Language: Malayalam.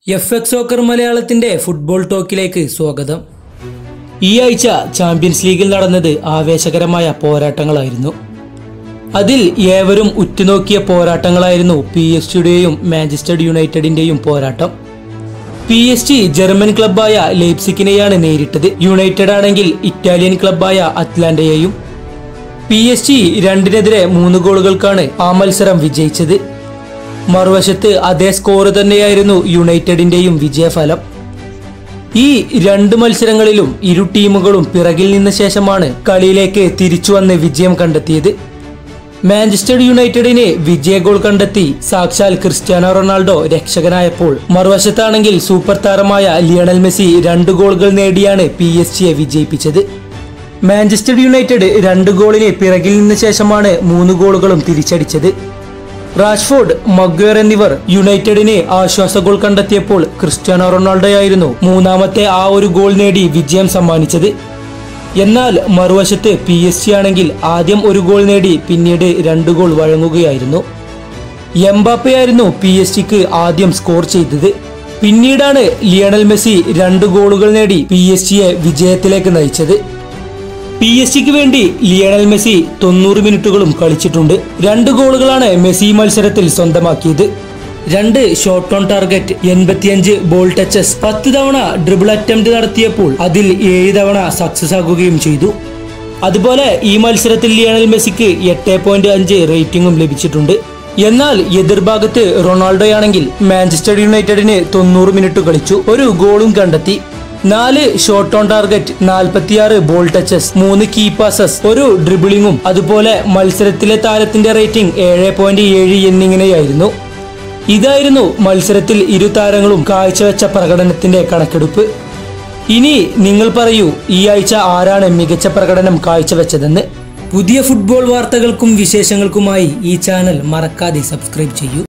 എഫ് എക്സ് സോക്കർ മലയാളത്തിന്റെ ഫുട്ബോൾ ടോക്കിലേക്ക് സ്വാഗതം ഈ ആഴ്ച ചാമ്പ്യൻസ് ലീഗിൽ നടന്നത് ആവേശകരമായ പോരാട്ടങ്ങളായിരുന്നു അതിൽ ഏവരും ഉറ്റുനോക്കിയ പോരാട്ടങ്ങളായിരുന്നു പി എസ് ജിയുടെയും മാഞ്ചസ്റ്റർ യുണൈറ്റഡിന്റെയും പോരാട്ടം പി എസ് ജി ജർമ്മൻ ക്ലബായ ലെയ്പ്സിക്കിനെയാണ് നേരിട്ടത് യുണൈറ്റഡ് ആണെങ്കിൽ ഇറ്റാലിയൻ ക്ലബായ അറ്റ്ലാന്റയെയും പി എസ് ജി രണ്ടിനെതിരെ മൂന്ന് ഗോളുകൾക്കാണ് ആ മത്സരം വിജയിച്ചത് മറുവശത്ത് അതേ സ്കോർ തന്നെയായിരുന്നു യുണൈറ്റഡിന്റെയും വിജയഫലം ഈ രണ്ട് മത്സരങ്ങളിലും ഇരു ടീമുകളും പിറകിൽ നിന്ന ശേഷമാണ് കളിയിലേക്ക് തിരിച്ചു വന്ന് വിജയം കണ്ടെത്തിയത് മാഞ്ചസ്റ്റർ യുണൈറ്റഡിന് വിജയ ഗോൾ കണ്ടെത്തി സാക്ഷാൽ ക്രിസ്ത്യാനോ റൊണാൾഡോ രക്ഷകനായപ്പോൾ മറുവശത്താണെങ്കിൽ സൂപ്പർ താരമായ ലിയണൽ മെസ്സി രണ്ട് ഗോളുകൾ നേടിയാണ് പി എസ് ജിയെ വിജയിപ്പിച്ചത് മാഞ്ചസ്റ്റർ യുണൈറ്റഡ് രണ്ട് ഗോളിന് പിറകിൽ നിന്ന ശേഷമാണ് മൂന്ന് ഗോളുകളും തിരിച്ചടിച്ചത് റാഷ്ഫോർഡ് മഗ്വേർ എന്നിവർ യുണൈറ്റഡിന് ആശ്വാസ ഗോൾ കണ്ടെത്തിയപ്പോൾ ക്രിസ്ത്യാനോ റൊണാൾഡോയായിരുന്നു മൂന്നാമത്തെ ആ ഒരു ഗോൾ നേടി വിജയം സമ്മാനിച്ചത് എന്നാൽ മറുവശത്ത് പി എസ് സി ആണെങ്കിൽ ആദ്യം ഒരു ഗോൾ നേടി പിന്നീട് രണ്ട് ഗോൾ വഴങ്ങുകയായിരുന്നു എംബാപ്പയായിരുന്നു പി എസ് ജിക്ക് ആദ്യം സ്കോർ ചെയ്തത് പിന്നീടാണ് ലിയണൽ മെസ്സി രണ്ട് ഗോളുകൾ നേടി പി എസ് ജിയെ വിജയത്തിലേക്ക് നയിച്ചത് പി എസ് ജിക്ക് വേണ്ടി ലിയണൽ മെസ്സി തൊണ്ണൂറ് മിനിറ്റുകളും കളിച്ചിട്ടുണ്ട് രണ്ട് ഗോളുകളാണ് മെസ്സി ഈ മത്സരത്തിൽ സ്വന്തമാക്കിയത് രണ്ട് ഷോട്ട് ഓൺ ടാർഗറ്റ് എൺപത്തിയഞ്ച് ബോൾ ടച്ചസ് പത്ത് തവണ ഡ്രിബിൾ അറ്റംപ്റ്റ് നടത്തിയപ്പോൾ അതിൽ ഏഴ് തവണ സക്സസ് ആകുകയും ചെയ്തു അതുപോലെ ഈ മത്സരത്തിൽ ലിയണൽ മെസ്സിക്ക് എട്ട് പോയിന്റ് അഞ്ച് റേറ്റിംഗും ലഭിച്ചിട്ടുണ്ട് എന്നാൽ എതിർഭാഗത്ത് റൊണാൾഡോയാണെങ്കിൽ മാഞ്ചസ്റ്റർ യുണൈറ്റഡിന് തൊണ്ണൂറ് മിനിറ്റ് കളിച്ചു ഒരു ഗോളും കണ്ടെത്തി നാല് ഷോട്ട് ഓൺ ടാർഗറ്റ് നാൽപ്പത്തിയാറ് ബോൾ ടച്ചസ് മൂന്ന് കീ പാസസ് ഒരു ഡ്രിബിളിങ്ങും അതുപോലെ മത്സരത്തിലെ താരത്തിന്റെ റേറ്റിംഗ് ഏഴ് പോയിന്റ് ഏഴ് എന്നിങ്ങനെയായിരുന്നു ഇതായിരുന്നു മത്സരത്തിൽ ഇരു താരങ്ങളും കാഴ്ചവെച്ച പ്രകടനത്തിന്റെ കണക്കെടുപ്പ് ഇനി നിങ്ങൾ പറയൂ ഈ ആഴ്ച ആരാണ് മികച്ച പ്രകടനം കാഴ്ചവെച്ചതെന്ന് പുതിയ ഫുട്ബോൾ വാർത്തകൾക്കും വിശേഷങ്ങൾക്കുമായി ഈ ചാനൽ മറക്കാതെ സബ്സ്ക്രൈബ് ചെയ്യൂ